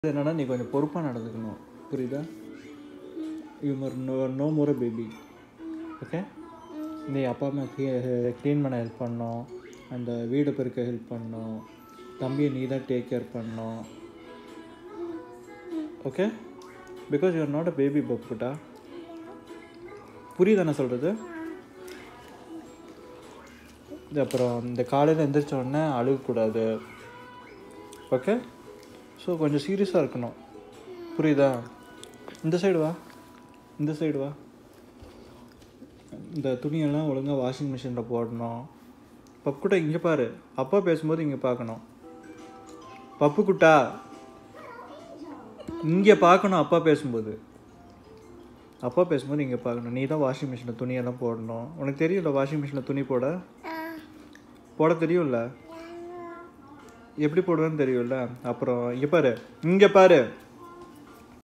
என்னன்னா நீ கொஞ்சம் பொறுப்பாக நடந்துக்கணும் புரியுதா யூ மர் no no more baby okay நீ அப்பா அம்மா க்ளீன் பண்ண ஹெல்ப் பண்ணணும் அந்த வீடு பெருக்க ஹெல்ப் பண்ணணும் தம்பியை நீ தான் டேக் கேர் பண்ணணும் okay because you are not a baby பப்புட்டா புரியுதா நான் சொல்கிறது அப்புறம் இந்த காலையில் எந்திரிச்ச உடனே அழுகக்கூடாது ஓகே ஸோ கொஞ்சம் சீரியஸாக இருக்கணும் புரியுதா இந்த சைடு வா இந்த சைடு வா இந்த துணியெல்லாம் ஒழுங்காக வாஷிங் மிஷினில் போடணும் பப்புக்குட்டா இங்கே பாரு அப்பா பேசும்போது இங்கே பார்க்கணும் பப்புக்குட்டா இங்கே பார்க்கணும் அப்பா பேசும்போது அப்பா பேசும்போது இங்கே பார்க்கணும் நீ தான் வாஷிங் மிஷினில் துணியெல்லாம் போடணும் உனக்கு தெரியும்ல வாஷிங் மிஷினில் துணி போட போட தெரியும்ல எப்படி போடுவேன்னு தெரியும்ல அப்புறம் இங்கே பாரு இங்கே பாரு